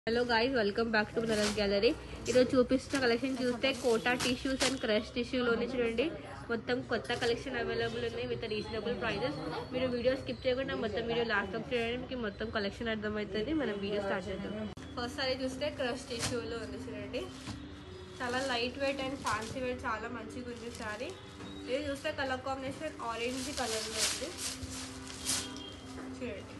hello guys welcome back to Naras gallery ఈరోజు చూపిస్తున్న collection చూస్తే కోటా టిష్యూస్ అండ్ క్రష్ టిష్యూలోనే చూడండి మొత్తం కొత్త కలెక్షన్ అవైలబుల్ ఉన్నాయి విత్ రీజనబుల్ ప్రైజెస్ మీరు వీడియో స్కిప్ చేయకుండా మొత్తం వీడియో లాస్ట్ వరకు చూడండి మీకు మొత్తం కలెక్షన్ అర్థమవుతుంది మనం వీడియో స్టార్ట్ చేద్దాం ఫస్ట్ సారి చూస్తే క్రష్ టిష్యూలో ఉంది చూడండి చాలా light weight and fancy weight చాలా మంచిగా ఉంది సారీ ఇది చూస్తే కలర్ కాంబినేషన్ ఆరెంజ్ కలర్లో ఉంది చూడండి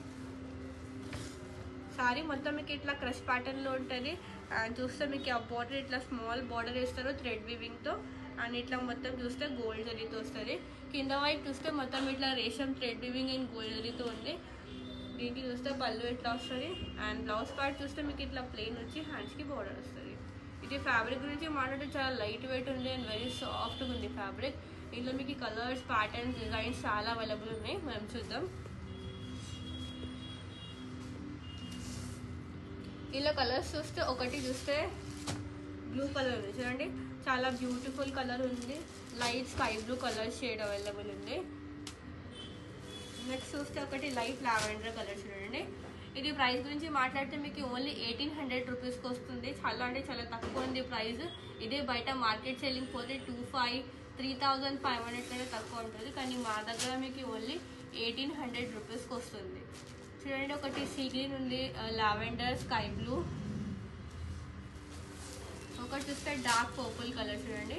సారీ మొత్తం మీకు ఇట్లా క్రష్ ప్యాటర్న్ లో ఉంటుంది అండ్ చూస్తే మీకు ఆ బార్డర్ ఇట్లా స్మాల్ బార్డర్ వేస్తారు థ్రెడ్ వివింగ్ తో అండ్ ఇట్లా మొత్తం చూస్తే గోల్డ్ జరీతో వస్తుంది కింద వైపు చూస్తే మొత్తం ఇట్లా రేషం థ్రెడ్ వివింగ్ అండ్ గోల్డ్ జరీతో ఉంది దీనికి చూస్తే పళ్ళు ఇట్లా వస్తుంది అండ్ బ్లౌజ్ పార్ట్ చూస్తే మీకు ఇట్లా ప్లెయిన్ వచ్చి హ్యాండ్స్ కి బార్డర్ వస్తుంది ఇది ఫ్యాబ్రిక్ గురించి మాట్లాడితే చాలా లైట్ వెయిట్ ఉంది అండ్ వెరీ సాఫ్ట్గా ఉంది ఫ్యాబ్రిక్ ఇందులో మీకు కలర్స్ ప్యాటర్న్స్ డిజైన్స్ చాలా అవైలబుల్ ఉన్నాయి మనం చూద్దాం ఇలా కలర్స్ చూస్తే ఒకటి చూస్తే బ్లూ కలర్ ఉంది చూడండి చాలా బ్యూటిఫుల్ కలర్ ఉంది light sky blue colour shade available ఉంది నెక్స్ట్ చూస్తే ఒకటి లైట్ లావెండర్ కలర్ చూడండి ఇది ప్రైస్ గురించి మాట్లాడితే మీకు ఓన్లీ ఎయిటీన్ హండ్రెడ్ రూపీస్కి వస్తుంది చాలా అంటే చాలా తక్కువ ఉంది ప్రైస్ ఇదే బయట మార్కెట్ సెల్లింగ్ పోతే two five three thousand five hundred కంటే తక్కువ ఉంటుంది కానీ మా దగ్గర మీకు ఓన్లీ ఎయిటీన్ హండ్రెడ్ రూపీస్కి వస్తుంది చూడండి ఒకటి సీ గ్రీన్ ఉంది లావెండర్ స్కై బ్లూ ఒకటి చూస్తే డార్క్ పర్పుల్ కలర్ చూడండి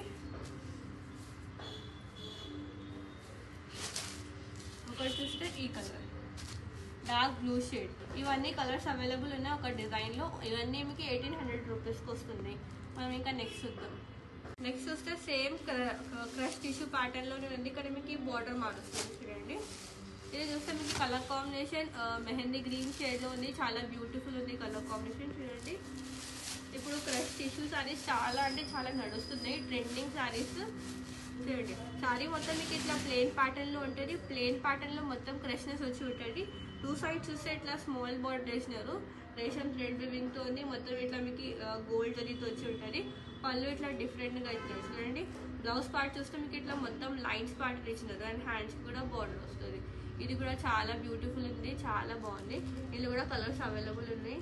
ఒకటి చూస్తే ఈ కలర్ డార్క్ బ్లూ షేడ్ ఇవన్నీ కలర్స్ అవైలబుల్ ఉన్నాయి ఒక డిజైన్లో ఇవన్నీ మీకు ఎయిటీన్ హండ్రెడ్ రూపీస్కి వస్తుంది మనం ఇంకా నెక్స్ట్ చూద్దాం నెక్స్ట్ చూస్తే సేమ్ క్రష్ టిష్యూ ప్యాటర్న్లో ఉంది ఇక్కడ మీకు ఈ బార్డర్ మారుస్తుంది చూడండి ఇది చూస్తే మీకు colour combination mehndi green shade లో ఉంది చాలా బ్యూటిఫుల్ ఉంది కలర్ కాంబినేషన్ చూడండి ఇప్పుడు క్రష్ టిష్యూ సారీస్ చాలా అంటే చాలా నడుస్తున్నాయి ట్రెండింగ్ సారీస్ చూడండి సారీ మొత్తం మీకు ఇట్లా ప్లేన్ ప్యాటర్న్ లో ఉంటుంది ప్లేన్ ప్యాటర్న్ లో మొత్తం క్రష్నెస్ వచ్చి ఉంటుంది టూ సైడ్స్ చూస్తే ఇట్లా స్మాల్ బార్డర్ వేసినారు రేషన్ థ్రెడ్ వివింగ్ తో ఉంది మొత్తం ఇట్లా మీకు గోల్డ్ జరీతో వచ్చి ఉంటుంది పళ్ళు ఇట్లా డిఫరెంట్ గా ఇచ్చినారు చూడండి బ్లౌజ్ పార్ట్ చూస్తే మీకు ఇట్లా మొత్తం లైన్స్ పార్ట్ ఇచ్చినారు అండ్ హ్యాండ్స్ కూడా బార్డర్ వస్తుంది ఇది కూడా చాలా బ్యూటిఫుల్ ఉంది చాలా బాగుంది ఇందులో కూడా కలర్స్ అవైలబుల్ ఉన్నాయి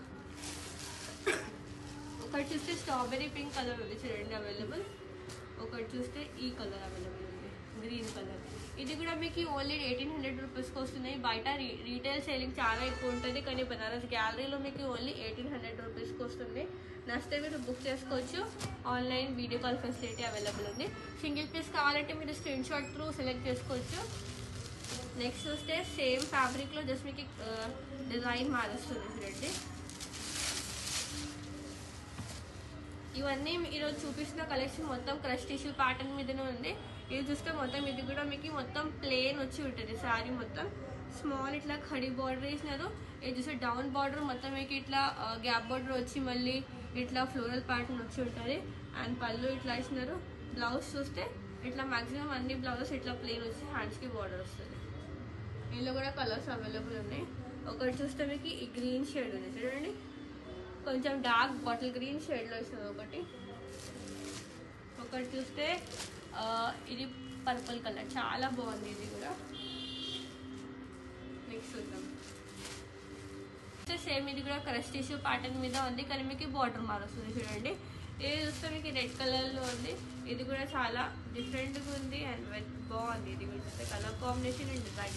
ఒకటి చూస్తే స్ట్రాబెరీ పింక్ కలర్ ఉంది చూడండి అవైలబుల్ ఒకటి చూస్తే ఈ కలర్ అవైలబుల్ ఉంది గ్రీన్ కలర్ ఇది కూడా మీకు ఓన్లీ ఎయిటీన్ హండ్రెడ్ రూపీస్కి వస్తున్నాయి బయట రీటైల్ సేలింగ్ చాలా ఎక్కువ ఉంటుంది కానీ బనారస్ గ్యాలరీలో మీకు ఓన్లీ ఎయిటీన్ హండ్రెడ్ రూపీస్కి వస్తుంది నచ్చితే మీరు బుక్ చేసుకోవచ్చు online video call facility available ఉంది సింగిల్ పీస్ కావాలంటే మీరు స్క్రీన్ షాట్ త్రూ సెలెక్ట్ చేసుకోవచ్చు నెక్స్ట్ చూస్తే సేమ్ ఫ్యాబ్రిక్ లో జస్ట్ మీకు డిజైన్ మారుస్తుంది చూడండి ఇవన్నీ ఈరోజు చూపిస్తున్న కలెక్షన్ మొత్తం క్రష్ టిష్యూ ప్యాటర్న్ మీదనే ఉంది ఇది చూస్తే మొత్తం ఇది కూడా మీకు మొత్తం ప్లేన్ వచ్చి ఉంటుంది శారీ మొత్తం స్మాల్ ఇట్లా ఖడి బార్డర్ వేసినారు ఇది చూస్తే డౌన్ బార్డర్ మొత్తం మీకు ఇట్లా గ్యాప్ బార్డర్ వచ్చి మళ్ళీ ఇట్లా ఫ్లోరల్ ప్యాటర్న్ వచ్చి ఉంటుంది అండ్ పళ్ళు ఇట్లా వేసినారు బ్లౌజ్ చూస్తే ఇట్లా మాక్సిమం అన్ని బ్లౌజెస్ ఇట్లా ప్లేన్ వచ్చి హ్యాండ్స్కి బార్డర్ వస్తుంది ఇందులో కూడా కలర్స్ అవైలబుల్ ఉన్నాయి ఒకటి చూస్తే మీకు ఈ గ్రీన్ షేడ్ ఉంది చూడండి కొంచెం డార్క్ బాటిల్ గ్రీన్ షేడ్లో ఇస్తుంది ఒకటి ఒకటి చూస్తే ఇది పర్పుల్ కలర్ చాలా బాగుంది ఇది కూడా నెక్స్ట్ చూద్దాం సేమ్ ఇది కూడా క్రష్ టిష్యూ ప్యాటర్న్ మీద ఉంది కానీ మీకు బార్డర్ మారుస్తుంది చూడండి ఇది చూస్తే మీకు రెడ్ కలర్లో ఉంది ఇది కూడా చాలా డిఫరెంట్గా ఉంది అండ్ బాగుంది ఇది కూడా చూస్తే కలర్ కాంబినేషన్ అండ్ డిజైన్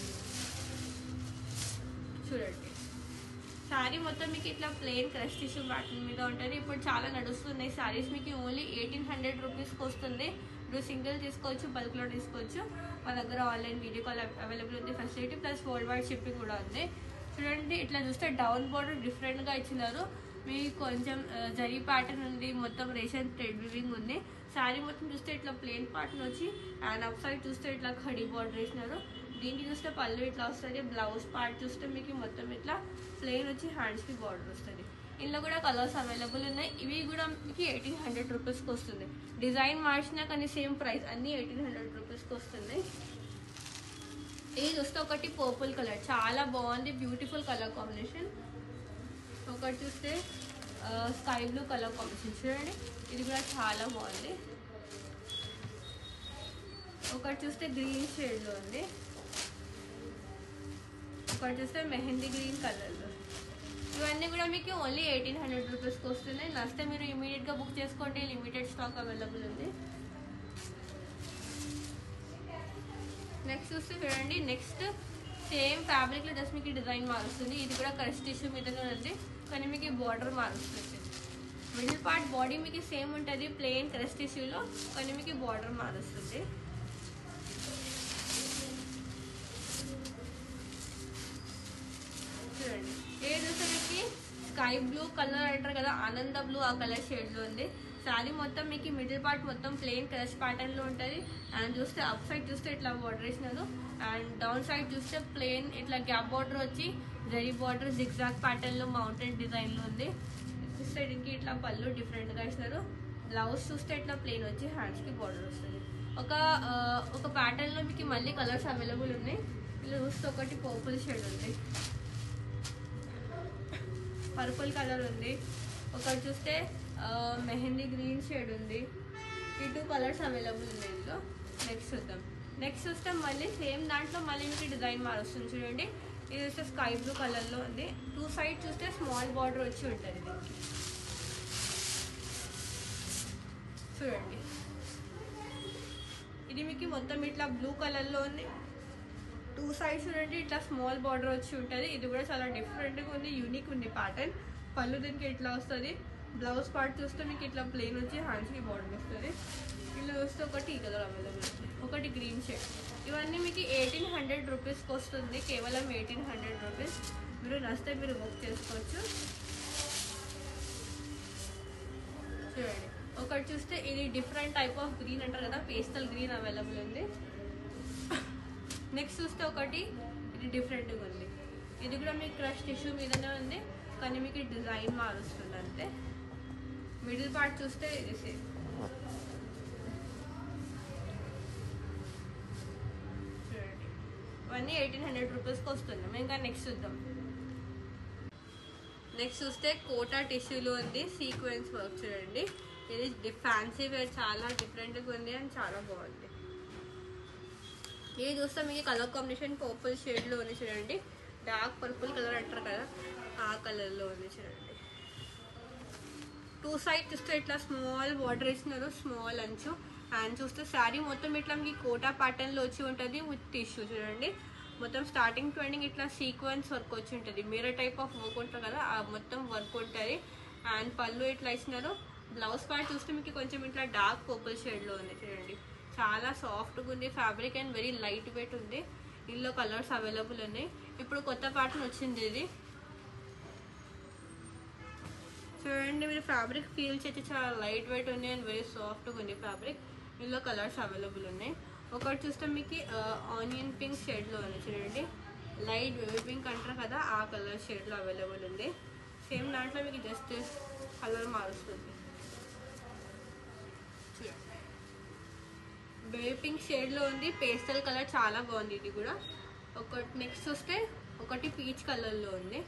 చూడండి శారీ మొత్తం మీకు ఇట్లా ప్లెయిన్ క్రష్ టిష్యూ ప్యాటర్న్ మీద ఉంటుంది ఇప్పుడు చాలా నడుస్తున్నాయి శారీస్ మీకు ఓన్లీ ఎయిటీన్ హండ్రెడ్ రూపీస్కి వస్తుంది ఇప్పుడు సింగిల్ తీసుకోవచ్చు బల్క్లో తీసుకోవచ్చు మా దగ్గర ఆన్లైన్ వీడియో కాల్ అవైలబుల్ ఉంది facility plus world wide shipping కూడా ఉంది చూడండి ఇట్లా చూస్తే డౌన్ బోర్డర్ డిఫరెంట్గా ఇచ్చినారు మీకు కొంచెం జరీ ప్యాటర్న్ ఉంది మొత్తం రేషన్ థ్రెడ్ వివింగ్ ఉంది శారీ మొత్తం చూస్తే ఇట్లా ప్లెయిన్ ప్యాటర్న్ వచ్చి అండ్ అప్ సైడ్ చూస్తే ఇట్లా ఖడీ బార్డర్ వేసినారు దీనికి చూస్తే పళ్ళు ఇట్లా వస్తుంది బ్లౌజ్ పార్ట్ చూస్తే మీకు మొత్తం ఇట్లా ప్లెయిన్ వచ్చి హ్యాండ్స్కి బార్డర్ వస్తుంది ఇందులో కూడా కలర్స్ అవైలబుల్ ఉన్నాయి ఇవి కూడా మీకు ఎయిటీన్ హండ్రెడ్ రూపీస్కి వస్తుంది డిజైన్ మార్చినా కానీ సేమ్ ప్రైస్ అన్నీ ఎయిటీన్ హండ్రెడ్ రూపీస్కి వస్తుంది ఇది చూస్తే ఒకటి పర్పుల్ కలర్ చాలా బాగుంది బ్యూటిఫుల్ కలర్ కాంబినేషన్ ఒకటి చూస్తే స్కై బ్లూ కలర్ కాంబినేషన్ చూడండి ఇది కూడా చాలా బాగుంది ఒకటి చూస్తే గ్రీన్ షేడ్లో ఉంది ఒకటి చూస్తే మెహందీ గ్రీన్ కలర్లో ఇవన్నీ కూడా మీకు ఓన్లీ ఎయిటీన్ హండ్రెడ్ రూపీస్కి వస్తున్నాయి నచ్చితే మీరు ఇమీడియట్గా బుక్ చేసుకోండి లిమిటెడ్ స్టాక్ అవైలబుల్ ఉంది నెక్స్ట్ చూస్తే చూడండి నెక్స్ట్ సేమ్ ఫ్యాబ్రిక్లో జస్ట్ మీకు డిజైన్ మారుస్తుంది ఇది కూడా క్రష్ టిష్యూ మీదనే ఉంది కానీ మీకు బార్డర్ మారుస్తుంది మిడిల్ పార్ట్ బాడీ మీకు సేమ్ ఉంటుంది ప్లెయిన్ క్రష్ టిష్యూలో కానీ మీకు బార్డర్ మారుస్తుంది చూడండి ఏది చూస్తే మీకు స్కై బ్లూ కలర్ అంటారు కదా ఆనంద బ్లూ ఆ కలర్ షేడ్లో ఉంది శారీ మొత్తం మీకు మిడిల్ పార్ట్ మొత్తం ప్లెయిన్ క్రష్ ప్యాటర్న్లో ఉంటుంది అండ్ చూస్తే అప్ సైడ్ చూస్తే ఇట్లా బార్డర్ వేసినారు అండ్ డౌన్ సైడ్ చూస్తే ప్లెయిన్ ఇట్లా గ్యాప్ బార్డర్ వచ్చి జరీ బార్డర్ జిగ్జాగ్ ప్యాటర్న్లో మౌంటైన్ డిజైన్లో ఉంది చూస్తే దీనికి ఇట్లా పళ్ళు డిఫరెంట్గా ఇచ్చినారు బ్లౌజ్ చూస్తే ఇట్లా ప్లెయిన్ వచ్చి హ్యాండ్స్కి బార్డర్ వస్తుంది ఒక ఆ, ఒక ప్యాటర్న్లో మీకు మళ్ళీ కలర్స్ అవైలబుల్ ఉన్నాయి ఇలా చూస్తే ఒకటి పర్పుల్ షేడ్ ఉంది పర్పుల్ కలర్ ఉంది ఒకటి చూస్తే ఆ, మెహందీ గ్రీన్ షేడ్ ఉంది ఈ టూ కలర్స్ అవైలబుల్ ఉన్నాయి ఇందులో నెక్స్ట్ చూద్దాం నెక్స్ట్ చూస్తే మళ్ళీ సేమ్ దాంట్లో మళ్ళీ మీకు డిజైన్ మారుస్తుంది చూడండి ఇది చూస్తే స్కై బ్లూ కలర్లో ఉంది టూ సైడ్ చూస్తే స్మాల్ బార్డర్ వచ్చి ఉంటుంది దీనికి చూడండి ఇది మీకు మొత్తం ఇట్లా బ్లూ కలర్లో ఉంది టూ సైడ్స్ చూడండి ఇట్లా స్మాల్ బార్డర్ వచ్చి ఉంటుంది ఇది కూడా చాలా డిఫరెంట్గా ఉంది యూనిక్ ఉంది ప్యాటర్న్ పళ్ళు దీనికి ఇట్లా వస్తుంది బ్లౌజ్ పార్ట్ చూస్తే మీకు ఇట్లా ప్లెయిన్ వచ్చి హ్యాండ్స్కి బార్డర్ వస్తుంది ఇలా చూస్తే ఒకటి ఈ కలర్ అవైలబుల్ ఉంది ఒకటి గ్రీన్ షేడ్ ఇవన్నీ మీకు ఎయిటీన్ హండ్రెడ్ రూపీస్కి వస్తుంది కేవలం ఎయిటీన్ హండ్రెడ్ రూపీస్ మీరు నచ్చితే మీరు బుక్ చేసుకోవచ్చు చూడండి ఒకటి చూస్తే ఇది డిఫరెంట్ టైప్ ఆఫ్ గ్రీన్ అంటారు కదా పేస్టల్ గ్రీన్ అవైలబుల్ ఉంది నెక్స్ట్ చూస్తే ఒకటి ఇది డిఫరెంట్గా ఉంది ఇది కూడా మీకు క్రష్ టిష్యూ మీదనే ఉంది కానీ మీకు డిజైన్ మారుస్తుంది అంతే మిడిల్ పార్ట్ చూస్తే ఇది సేమ్ చూడండి ఇవన్నీ ఎయిటీన్ హండ్రెడ్ రూపీస్కి వస్తుంది ఇంకా నెక్స్ట్ చూద్దాం నెక్స్ట్ చూస్తే కోటా టిష్యూలో ఉంది సీక్వెన్స్ వర్క్ చూడండి ఇది ఫ్యాన్సీ వేర్ చాలా డిఫరెంట్గా ఉంది అండ్ చాలా బాగుంది ఇది చూస్తే మీకు కలర్ కాంబినేషన్ పర్పుల్ షేడ్లో ఉంది చూడండి డార్క్ పర్పుల్ కలర్ అంటారు కదా ఆ కలర్లో ఉంది చూడండి టూ సైడ్ చూస్తే ఇట్లా స్మాల్ బార్డర్ ఇస్తున్నారు స్మాల్ అంచు అండ్ చూస్తే శారీ మొత్తం ఇట్లా మీకు కోటా ప్యాటర్న్లో వచ్చి ఉంటుంది విత్ టిష్యూ చూడండి మొత్తం స్టార్టింగ్ టు ఎండింగ్ ఇట్లా సీక్వెన్స్ వర్క్ వచ్చి ఉంటుంది మీరే టైప్ ఆఫ్ వర్క్ ఉంటుంది కదా ఆ మొత్తం వర్క్ ఉంటుంది అండ్ పళ్ళు ఇట్లా ఇచ్చినారు బ్లౌజ్ పార్ట్ చూస్తే మీకు కొంచెం ఇట్లా డార్క్ పర్పుల్ షేడ్లో ఉంది చూడండి చాలా సాఫ్ట్గా ఉంది fabric and very light weight ఉంది ఇందులో కలర్స్ అవైలబుల్ ఉన్నాయి ఇప్పుడు కొత్త ప్యాటర్న్ వచ్చింది ఇది చూడండి మీరు ఫ్యాబ్రిక్ ఫీల్ చేసి చాలా లైట్ వెయిట్ ఉంది అండ్ వెరీ సాఫ్ట్గా ఉంది ఫ్యాబ్రిక్ ఇందులో కలర్స్ అవైలబుల్ ఉన్నాయి ఒకటి చూస్తే మీకు ఆనియన్ పింక్ షేడ్లో ఉంది చూడండి లైట్ బేబీ పింక్ అంటారు కదా ఆ కలర్ షేడ్లో అవైలబుల్ ఉంది సేమ్ దాంట్లో మీకు జస్ట్ కలర్ మారుస్తుంది చూడండి బేబీ పింక్ షేడ్లో ఉంది పేస్టల్ కలర్ చాలా బాగుంది ఇది కూడా ఒకటి నెక్స్ట్ వస్తే ఒకటి పీచ్ కలర్లో ఉంది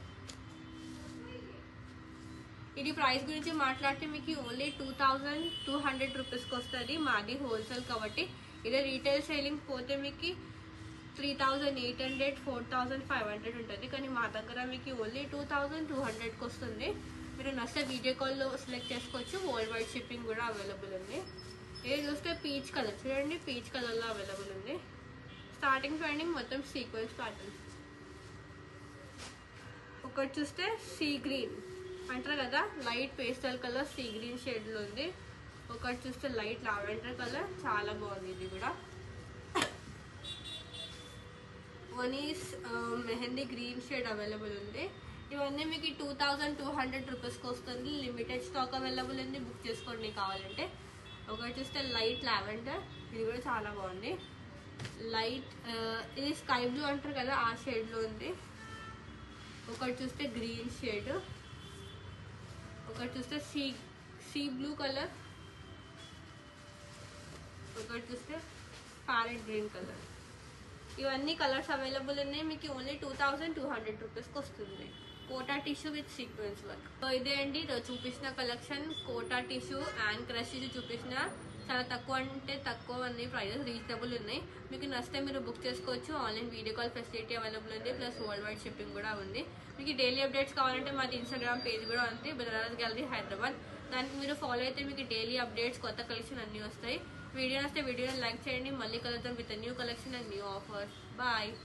ఇది ప్రైస్ గురించి మాట్లాడితే మీకు only two thousand two hundred రూపీస్కి వస్తుంది మాది హోల్సేల్ కాబట్టి ఇదే రీటైల్ సేలింగ్ పోతే మీకు three thousand eight hundred four thousand five hundred ఉంటుంది కానీ మా దగ్గర మీకు ఓన్లీ టూ థౌజండ్ టూ హండ్రెడ్కి వస్తుంది మీరు నచ్చితే వీడియో కాల్లో సెలెక్ట్ చేసుకోవచ్చు వరల్డ్ వైడ్ షిప్పింగ్ కూడా అవైలబుల్ ఉంది ఇది చూస్తే పీచ్ కలర్ చూడండి పీచ్ కలర్లో అవైలబుల్ ఉంది స్టార్టింగ్ టు ఎండింగ్ మొత్తం సీక్వెన్స్ ప్యాటర్న్ ఒకటి చూస్తే సీ గ్రీన్ అంటారు కదా light pastel colour sea green షేడ్లో ఉంది ఒకటి చూస్తే లైట్ లావెండర్ కలర్ చాలా బాగుంది ఇది కూడా one is mehndi green shade available ఉంది ఇవన్నీ మీకు టూ థౌజండ్ టూ హండ్రెడ్ రూపీస్కి వస్తుంది లిమిటెడ్ స్టాక్ అవైలబుల్ ఉంది బుక్ చేసుకోండి కావాలంటే ఒకటి చూస్తే లైట్ లావెండర్ ఇది కూడా చాలా బాగుంది లైట్ ఇది స్కై బ్లూ అంటారు కదా ఆ షేడ్లో ఉంది ఒకటి చూస్తే గ్రీన్ షేడ్ ఒకటి చూస్తే సీ సీ బ్లూ కలర్ ఒకటి చూస్తే ప్యారెట్ గ్రీన్ కలర్ ఇవన్నీ కలర్స్ అవైలబుల్ ఉన్నాయి మీకు only two thousand two hundred రూపీస్కి వస్తుంది Kota tissue with sequence work so ఇదే అండి ఈరోజు చూపించిన collection Kota tissue and crush tissue చూపించిన చాలా తక్కువ అంటే తక్కువ ఉన్నాయి ప్రైజెస్ రీజనబుల్ ఉన్నాయి మీకు నచ్చితే మీరు బుక్ చేసుకోవచ్చు online video call facility available ఉంది ప్లస్ వరల్డ్ వైడ్ షిప్పింగ్ కూడా ఉంది మీకు డైలీ అప్డేట్స్ కావాలంటే మాది ఇన్స్టాగ్రామ్ పేజ్ కూడా ఉంది బెనారస్ గ్యాలరీ హైదరాబాద్ దానికి మీరు ఫాలో అయితే మీకు డైలీ అప్డేట్స్ కొత్త కలెక్షన్ అన్నీ వస్తాయి వీడియో వస్తే వీడియోని లైక్ చేయండి మళ్ళీ కలుద్దాం with new collection and new offers bye